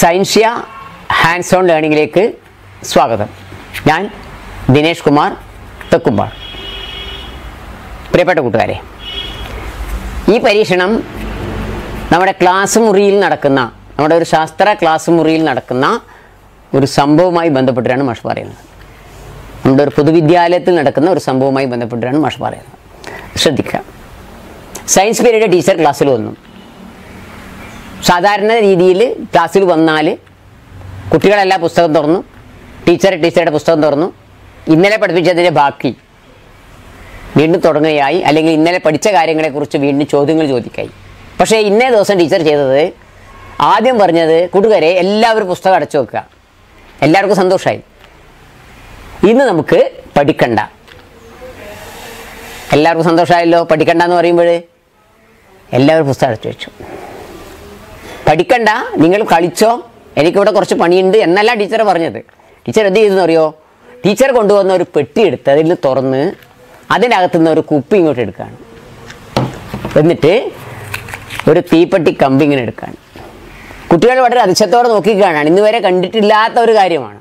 Scientia hands on ലേണിങ്ങിലേക്ക് സ്വാഗതം ഞാൻ ദിനേഷ് കുമാർ തെക്കുമ്പാൾ പ്രിയപ്പെട്ട കൂട്ടുകാരെ ഈ പരീക്ഷണം നമ്മുടെ ക്ലാസ് മുറിയിൽ നടക്കുന്ന നമ്മുടെ ഒരു ശാസ്ത്ര ക്ലാസ് മുറിയിൽ നടക്കുന്ന ഒരു സംഭവവുമായി ബന്ധപ്പെട്ടിട്ടാണ് മാഷ് പറയുന്നത് നമ്മുടെ ഒരു പൊതുവിദ്യാലയത്തിൽ നടക്കുന്ന ഒരു സംഭവവുമായി ബന്ധപ്പെട്ടിട്ടാണ് മാഷ് പറയുന്നത് ശ്രദ്ധിക്കുക സയൻസ് പീരീഡ് ടീച്ചർ ക്ലാസ്സിൽ വന്നു സാധാരണ രീതിയിൽ ക്ലാസ്സിൽ വന്നാൽ കുട്ടികളെല്ലാം പുസ്തകം തുറന്നു ടീച്ചർ ടീച്ചറുടെ പുസ്തകം തുറന്നു ഇന്നലെ പഠിപ്പിച്ചതിൻ്റെ ബാക്കി വീണ്ടും തുടങ്ങുകയായി അല്ലെങ്കിൽ ഇന്നലെ പഠിച്ച കാര്യങ്ങളെക്കുറിച്ച് വീണ്ടും ചോദ്യങ്ങൾ ചോദിക്കായി പക്ഷേ ഇന്നേ ദിവസം ടീച്ചർ ചെയ്തത് ആദ്യം പറഞ്ഞത് കൂട്ടുകാരെ എല്ലാവരും പുസ്തകം അടച്ചു വെക്കുക എല്ലാവർക്കും സന്തോഷമായി ഇന്ന് നമുക്ക് പഠിക്കണ്ട എല്ലാവർക്കും സന്തോഷമായല്ലോ പഠിക്കണ്ട എന്ന് പറയുമ്പോൾ എല്ലാവരും പുസ്തകം അടച്ചു വെച്ചു പഠിക്കണ്ട നിങ്ങൾ കളിച്ചോ എനിക്കിവിടെ കുറച്ച് പണിയുണ്ട് എന്നല്ല ടീച്ചർ പറഞ്ഞത് ടീച്ചർ എന്ത് ചെയ്തെന്ന് അറിയോ ടീച്ചർ കൊണ്ടുവന്ന ഒരു പെട്ടി എടുത്ത് അതിൽ തുറന്ന് അതിനകത്തുനിന്ന് ഒരു കുപ്പി ഇങ്ങോട്ട് എടുക്കുകയാണ് എന്നിട്ട് ഒരു തീപ്പെട്ടി കമ്പി ഇങ്ങനെ എടുക്കുകയാണ് കുട്ടികൾ വളരെ അതിശയത്തോടെ നോക്കിക്കാണാണ് ഇന്ന് വരെ കണ്ടിട്ടില്ലാത്ത ഒരു കാര്യമാണ്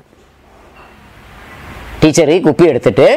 ടീച്ചർ ഈ കുപ്പി എടുത്തിട്ട്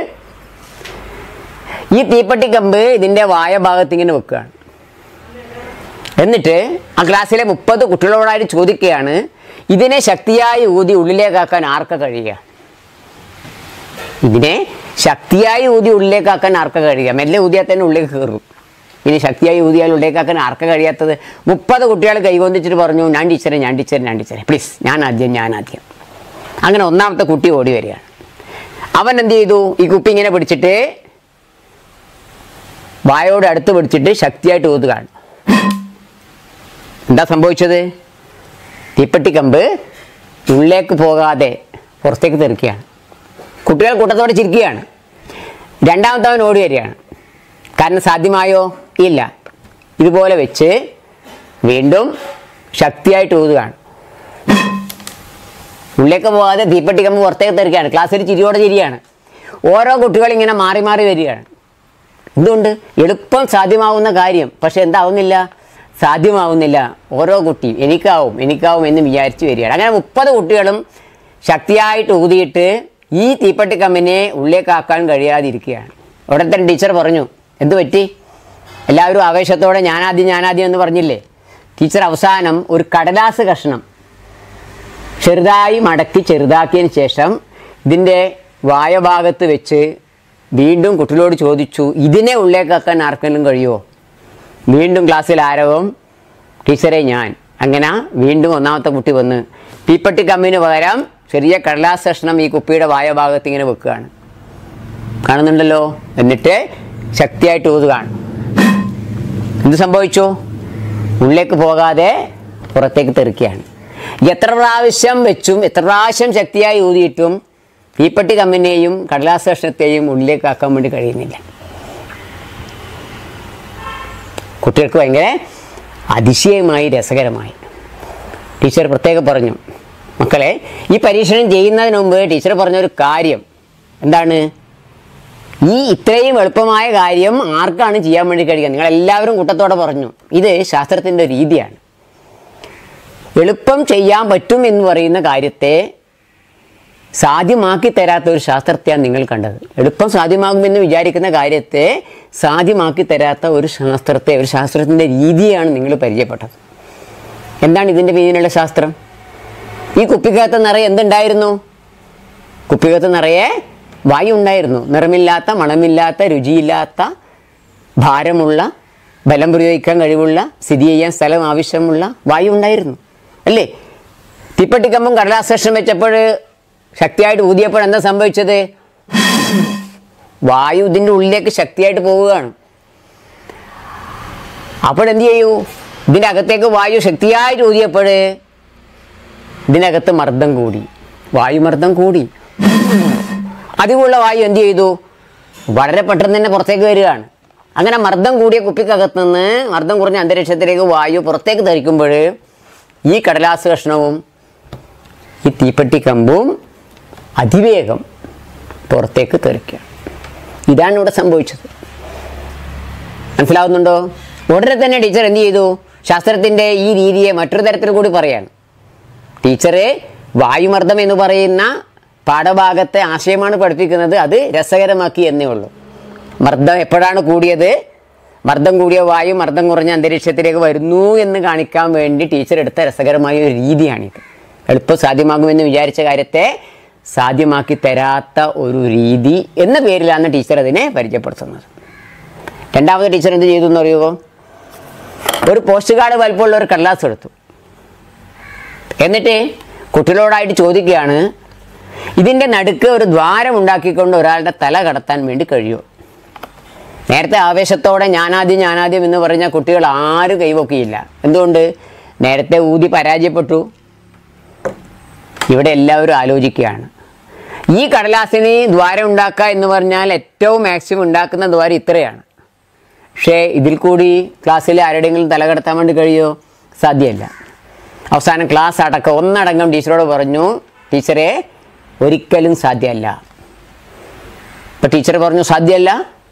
ഈ തീപ്പെട്ടി കമ്പ് ഇതിൻ്റെ വായ ഭാഗത്ത് ഇങ്ങനെ വെക്കുകയാണ് എന്നിട്ട് ആ ക്ലാസ്സിലെ മുപ്പത് കുട്ടികളോടായിട്ട് ചോദിക്കുകയാണ് ഇതിനെ ശക്തിയായി ഊതി ഉള്ളിലേക്കാക്കാൻ ആർക്ക കഴിയുക ഇതിനെ ശക്തിയായി ഊതി ഉള്ളിലേക്കാക്കാൻ ആർക്ക കഴിയുക മെല്ലെ ഊതിയാൽ തന്നെ ഉള്ളിലേക്ക് കയറും ഇനി ശക്തിയായി ഊതിയാൽ ഉള്ളിലേക്കാക്കാൻ ആർക്ക കഴിയാത്തത് മുപ്പത് കുട്ടികൾ കൈകൊന്നിച്ചിട്ട് പറഞ്ഞു ഞാൻ ടീച്ചറെ ഞാൻ ടീച്ചറെ ഞാൻ ടീച്ചറെ പ്ലീസ് ഞാൻ ആദ്യം ഞാൻ ആദ്യം അങ്ങനെ ഒന്നാമത്തെ കുട്ടി ഓടി വരികയാണ് അവൻ എന്ത് ചെയ്തു ഈ കുപ്പി ഇങ്ങനെ പിടിച്ചിട്ട് വായോട് അടുത്ത് പിടിച്ചിട്ട് ശക്തിയായിട്ട് ഊതുകയാണ് എന്താ സംഭവിച്ചത് തീപ്പെട്ടി കമ്പ് ഉള്ളിലേക്ക് പോകാതെ പുറത്തേക്ക് തെറിക്കുകയാണ് കുട്ടികൾ കൂട്ടത്തോടെ ചിരിക്കുകയാണ് രണ്ടാമത്തവൻ ഓടി വരികയാണ് കാരണം സാധ്യമായോ ഇല്ല ഇതുപോലെ വെച്ച് വീണ്ടും ശക്തിയായിട്ട് ഊതുകയാണ് ഉള്ളിലേക്ക് പോകാതെ തീപ്പെട്ടി കമ്പ് പുറത്തേക്ക് തെറിക്കുകയാണ് ക്ലാസ്സിൽ ചിരിയോടെ ചിരിയാണ് ഓരോ കുട്ടികൾ ഇങ്ങനെ മാറി മാറി വരികയാണ് എന്തുകൊണ്ട് എളുപ്പം സാധ്യമാവുന്ന കാര്യം പക്ഷെ എന്താവുന്നില്ല സാധ്യമാവുന്നില്ല ഓരോ കുട്ടിയും എനിക്കാവും എനിക്കാവും എന്ന് വിചാരിച്ച് വരികയാണ് അങ്ങനെ മുപ്പത് കുട്ടികളും ശക്തിയായിട്ട് ഊതിയിട്ട് ഈ തീപ്പെട്ടി കമ്പിനെ ഉള്ളിലേക്കാക്കാൻ കഴിയാതിരിക്കുകയാണ് ഉടൻ തന്നെ ടീച്ചർ പറഞ്ഞു എന്ത് പറ്റി എല്ലാവരും ആവേശത്തോടെ ഞാനാദ്യം ഞാനാദ്യം എന്ന് പറഞ്ഞില്ലേ ടീച്ചർ അവസാനം ഒരു കടലാസ് കഷ്ണം ചെറുതായി മടക്കി ചെറുതാക്കിയതിന് ശേഷം ഇതിൻ്റെ വായഭാഗത്ത് വെച്ച് വീണ്ടും കുട്ടികളോട് ചോദിച്ചു ഇതിനെ ഉള്ളിലേക്കാക്കാൻ ആർക്കെങ്കിലും കഴിയുമോ വീണ്ടും ക്ലാസ്സിൽ ആരവം ടീച്ചറെ ഞാൻ അങ്ങനെ വീണ്ടും ഒന്നാമത്തെ കുട്ടി വന്ന് തീപ്പെട്ടി കമ്മിന് പകരം ചെറിയ കടലാസ് കഷ്ണം ഈ കുപ്പിയുടെ വായഭാഗത്ത് ഇങ്ങനെ വെക്കുകയാണ് കാണുന്നുണ്ടല്ലോ എന്നിട്ട് ശക്തിയായിട്ട് ഊതുകയാണ് എന്ത് സംഭവിച്ചു ഉള്ളിലേക്ക് പോകാതെ പുറത്തേക്ക് തെറിക്കുകയാണ് എത്ര പ്രാവശ്യം വെച്ചും എത്ര പ്രാവശ്യം ശക്തിയായി ഊതിയിട്ടും തീപ്പെട്ടി കമ്മിനെയും കടലാസ് കഷ്ണത്തെയും ഉള്ളിലേക്ക് ആക്കാൻ വേണ്ടി കഴിയുന്നില്ല കുട്ടികൾക്ക് ഭയങ്കര അതിശയമായി രസകരമായി ടീച്ചർ പ്രത്യേകം പറഞ്ഞു മക്കളെ ഈ പരീക്ഷണം ചെയ്യുന്നതിന് മുമ്പ് ടീച്ചർ പറഞ്ഞൊരു കാര്യം എന്താണ് ഈ ഇത്രയും എളുപ്പമായ കാര്യം ആർക്കാണ് ചെയ്യാൻ വേണ്ടി കഴിയുക നിങ്ങൾ എല്ലാവരും കൂട്ടത്തോടെ പറഞ്ഞു ഇത് ശാസ്ത്രത്തിൻ്റെ രീതിയാണ് എളുപ്പം ചെയ്യാൻ പറ്റും എന്ന് പറയുന്ന കാര്യത്തെ സാധ്യമാക്കി തരാത്ത ഒരു ശാസ്ത്രത്തെയാണ് നിങ്ങൾ കണ്ടത് എളുപ്പം സാധ്യമാകുമെന്ന് വിചാരിക്കുന്ന കാര്യത്തെ സാധ്യമാക്കി തരാത്ത ഒരു ശാസ്ത്രത്തെ ഒരു ശാസ്ത്രത്തിൻ്റെ രീതിയാണ് നിങ്ങൾ പരിചയപ്പെട്ടത് എന്താണ് ഇതിൻ്റെ പിന്നിലുള്ള ശാസ്ത്രം ഈ കുപ്പിക്കകത്ത് നിറയെ എന്തുണ്ടായിരുന്നു കുപ്പിക്കകത്ത് നിറയെ വായു ഉണ്ടായിരുന്നു നിറമില്ലാത്ത മണമില്ലാത്ത രുചിയില്ലാത്ത ഭാരമുള്ള ബലം പ്രയോഗിക്കാൻ കഴിവുള്ള സ്ഥിതി ചെയ്യാൻ സ്ഥലം ആവശ്യമുള്ള വായു ഉണ്ടായിരുന്നു അല്ലേ തീപ്പെട്ടിക്കമ്പും കടലാസ് കഷ്ണം വെച്ചപ്പോൾ ശക്തിയായിട്ട് ഊതിയപ്പോൾ എന്താ സംഭവിച്ചത് വായു ഇതിൻ്റെ ഉള്ളിലേക്ക് ശക്തിയായിട്ട് പോവുകയാണ് അപ്പോൾ എന്ത് ചെയ്യൂ ഇതിൻ്റെ അകത്തേക്ക് വായു ശക്തിയായിട്ട് ഊതിയപ്പോൾ ഇതിനകത്ത് മർദ്ദം കൂടി വായുമർദ്ദം കൂടി അതിവുള്ള വായു എന്ത് ചെയ്തു വളരെ പെട്ടെന്ന് തന്നെ പുറത്തേക്ക് വരികയാണ് അങ്ങനെ മർദ്ദം കൂടിയ കുപ്പിക്കകത്ത് നിന്ന് മർദ്ദം കുറഞ്ഞ അന്തരീക്ഷത്തിലേക്ക് വായു പുറത്തേക്ക് ധരിക്കുമ്പോൾ ഈ കടലാസ് കഷ്ണവും ഈ തീപ്പെട്ടി കമ്പും അതിവേഗം പുറത്തേക്ക് തെറിക്കുക ഇതാണ് ഇവിടെ സംഭവിച്ചത് മനസ്സിലാവുന്നുണ്ടോ ഉടനെ തന്നെ ടീച്ചർ എന്ത് ചെയ്തു ശാസ്ത്രത്തിൻ്റെ ഈ രീതിയെ മറ്റൊരു തരത്തിൽ കൂടി പറയാണ് ടീച്ചറ് വായുമർദ്ദം എന്ന് പറയുന്ന പാഠഭാഗത്തെ ആശയമാണ് പഠിപ്പിക്കുന്നത് അത് രസകരമാക്കി എന്നേ ഉള്ളൂ മർദ്ദം എപ്പോഴാണ് കൂടിയത് മർദ്ദം കൂടിയ വായു മർദ്ദം കുറഞ്ഞ അന്തരീക്ഷത്തിലേക്ക് വരുന്നു എന്ന് കാണിക്കാൻ വേണ്ടി ടീച്ചർ എടുത്ത രസകരമായ ഒരു രീതിയാണിത് എളുപ്പം സാധ്യമാകുമെന്ന് വിചാരിച്ച കാര്യത്തെ സാധ്യമാക്കി തരാത്ത ഒരു രീതി എന്ന പേരിലാണ് ടീച്ചർ അതിനെ പരിചയപ്പെടുത്തുന്നത് രണ്ടാമത് ടീച്ചർ എന്ത് ചെയ്തു എന്നറിയുമോ ഒരു പോസ്റ്റ് കാർഡ് വലിപ്പമുള്ള ഒരു കടലാസ് എടുത്തു എന്നിട്ട് കുട്ടികളോടായിട്ട് ചോദിക്കുകയാണ് ഇതിൻ്റെ നടുക്ക് ഒരു ദ്വാരം ഉണ്ടാക്കിക്കൊണ്ട് ഒരാളുടെ തല കടത്താൻ വേണ്ടി കഴിയുമോ നേരത്തെ ആവേശത്തോടെ ഞാനാദ്യം ഞാനാദ്യം എന്ന് പറഞ്ഞ കുട്ടികൾ ആരും കൈവക്കിയില്ല എന്തുകൊണ്ട് നേരത്തെ ഊതി പരാജയപ്പെട്ടു ഇവിടെ എല്ലാവരും ആലോചിക്കുകയാണ് ഈ കടലാസിന് ദ്വാരം ഉണ്ടാക്കുക എന്ന് പറഞ്ഞാൽ ഏറ്റവും മാക്സിമം ഉണ്ടാക്കുന്ന ദ്വാരം ഇത്രയാണ് പക്ഷേ ഇതിൽ കൂടി ക്ലാസ്സിൽ ആരുടെയെങ്കിലും തലകടത്താൻ വേണ്ടി കഴിയുമോ സാധ്യമല്ല അവസാനം ക്ലാസ് അടക്കം ഒന്നടങ്കം ടീച്ചറോട് പറഞ്ഞു ടീച്ചറെ ഒരിക്കലും സാധ്യമല്ല അപ്പോൾ ടീച്ചർ പറഞ്ഞു സാധ്യമല്ല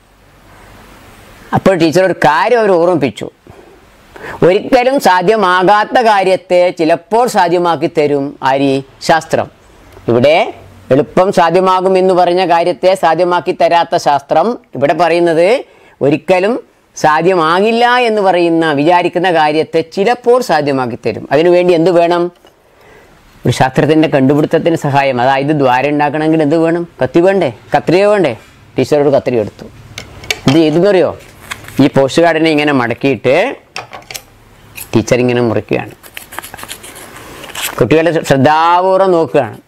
അപ്പോൾ ടീച്ചർ ഒരു കാര്യം അവർ ഓർമ്മിപ്പിച്ചു ഒരിക്കലും സാധ്യമാകാത്ത കാര്യത്തെ ചിലപ്പോൾ സാധ്യമാക്കി തരും ആരി ശാസ്ത്രം ഇവിടെ എളുപ്പം സാധ്യമാകും എന്ന് പറഞ്ഞ കാര്യത്തെ സാധ്യമാക്കി തരാത്ത ശാസ്ത്രം ഇവിടെ പറയുന്നത് ഒരിക്കലും സാധ്യമാകില്ല എന്ന് പറയുന്ന വിചാരിക്കുന്ന കാര്യത്തെ ചിലപ്പോൾ സാധ്യമാക്കി തരും അതിനുവേണ്ടി എന്ത് വേണം ഒരു ശാസ്ത്രത്തിൻ്റെ കണ്ടുപിടുത്തത്തിന് സഹായം അതായത് ദ്വാരം ഉണ്ടാക്കണമെങ്കിൽ എന്ത് വേണം കത്തി വേണ്ടേ കത്രിക വേണ്ടേ ടീച്ചറോട് കത്രിക എടുത്തു എന്ത് ചെയ്തെന്നറിയോ ഈ പോസ്റ്റ് കാർഡിനെ ഇങ്ങനെ മടക്കിയിട്ട് ടീച്ചർ ഇങ്ങനെ മുറിക്കുകയാണ് കുട്ടികളെ ശ്രദ്ധാപൂർവ്വം നോക്കുകയാണ്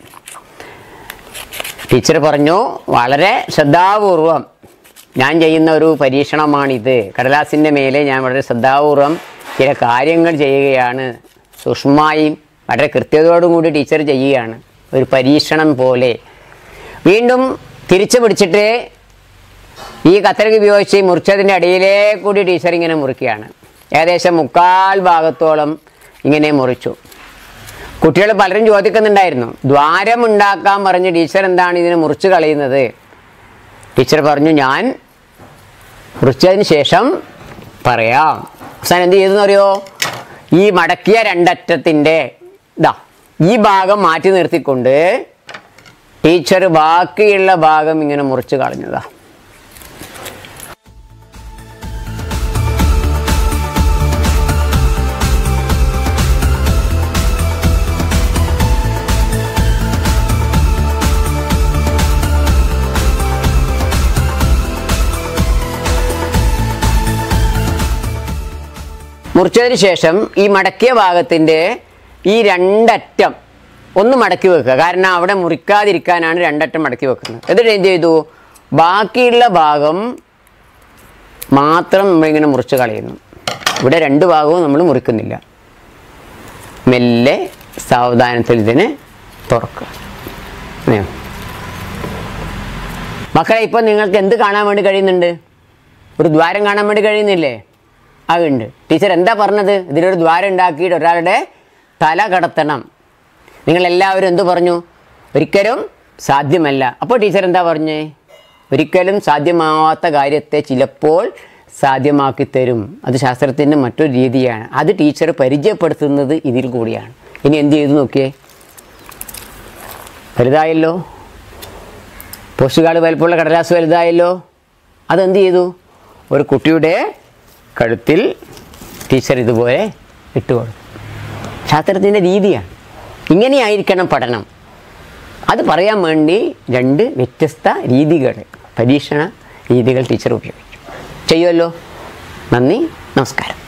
ടീച്ചർ പറഞ്ഞു വളരെ ശ്രദ്ധാപൂർവം ഞാൻ ചെയ്യുന്ന ഒരു പരീക്ഷണമാണിത് കടലാസിൻ്റെ മേലെ ഞാൻ വളരെ ശ്രദ്ധാപൂർവം ചില കാര്യങ്ങൾ ചെയ്യുകയാണ് സൂക്ഷ്മമായും വളരെ കൃത്യതയോടും കൂടി ടീച്ചർ ചെയ്യുകയാണ് ഒരു പരീക്ഷണം പോലെ വീണ്ടും തിരിച്ചു പിടിച്ചിട്ട് ഈ കത്തരക്ക് ഉപയോഗിച്ച് മുറിച്ചതിൻ്റെ ഇടയിലേ കൂടി ടീച്ചർ ഇങ്ങനെ മുറിക്കുകയാണ് ഏകദേശം മുക്കാൽ ഭാഗത്തോളം ഇങ്ങനെ മുറിച്ചു കുട്ടികൾ പലരും ചോദിക്കുന്നുണ്ടായിരുന്നു ദ്വാരം ഉണ്ടാക്കാൻ പറഞ്ഞ് ടീച്ചർ എന്താണ് ഇതിനെ മുറിച്ച് കളയുന്നത് ടീച്ചർ പറഞ്ഞു ഞാൻ മുറിച്ചതിന് ശേഷം പറയാം അവസാനം എന്ത് ചെയ്തെന്ന് അറിയോ ഈ മടക്കിയ രണ്ടറ്റത്തിൻ്റെ ഇതാ ഈ ഭാഗം മാറ്റി നിർത്തിക്കൊണ്ട് ടീച്ചർ ബാക്കിയുള്ള ഭാഗം ഇങ്ങനെ മുറിച്ച് കളഞ്ഞതാ മുറിച്ചതിന് ശേഷം ഈ മടക്കിയ ഭാഗത്തിൻ്റെ ഈ രണ്ടറ്റം ഒന്ന് മടക്കി വെക്കുക കാരണം അവിടെ മുറിക്കാതിരിക്കാനാണ് രണ്ടറ്റം മടക്കി വെക്കുന്നത് എന്നിട്ട് എന്ത് ചെയ്തു ബാക്കിയുള്ള ഭാഗം മാത്രം നമ്മളിങ്ങനെ മുറിച്ച് കളയുന്നു ഇവിടെ രണ്ട് ഭാഗവും നമ്മൾ മുറിക്കുന്നില്ല മെല്ലെ സാവധാനത്തിൽ ഇതിനെ തുറക്കുക ഇങ്ങനെ. മക്കളെ ഇപ്പോൾ നിങ്ങൾക്ക് എന്ത് കാണാൻ വേണ്ടി കഴിയുന്നുണ്ട് ഒരു ദ്വാരം കാണാൻ വേണ്ടി കഴിയുന്നില്ലേ അതുണ്ട് ടീച്ചർ എന്താ പറഞ്ഞത് ഇതിലൊരു ദ്വാരം ഉണ്ടാക്കിയിട്ട് ഒരാളുടെ തല കടത്തണം നിങ്ങളെല്ലാവരും എന്തു പറഞ്ഞു ഒരിക്കലും സാധ്യമല്ല അപ്പോൾ ടീച്ചർ എന്താ പറഞ്ഞേ ഒരിക്കലും സാധ്യമാവാത്ത കാര്യത്തെ ചിലപ്പോൾ സാധ്യമാക്കി തരും അത് ശാസ്ത്രത്തിൻ്റെ മറ്റൊരു രീതിയാണ് അത് ടീച്ചർ പരിചയപ്പെടുത്തുന്നത് ഇതിൽ കൂടിയാണ് ഇനി എന്ത് ചെയ്തു നോക്കിയേ വലുതായല്ലോ പോസ്റ്റ് കാർഡ് വലുപ്പമുള്ള കടലാസ് വലുതായല്ലോ അതെന്ത് ചെയ്തു ഒരു കുട്ടിയുടെ കഴുത്തിൽ ടീച്ചർ ഇതുപോലെ ഇട്ടുകൊടുത്തു ശാസ്ത്രത്തിൻ്റെ രീതിയാണ് ഇങ്ങനെയായിരിക്കണം പഠനം അത് പറയാൻ വേണ്ടി രണ്ട് വ്യത്യസ്ത രീതികൾ പരീക്ഷണ രീതികൾ ടീച്ചർ ഉപയോഗിച്ചു ചെയ്യുമല്ലോ നന്ദി നമസ്കാരം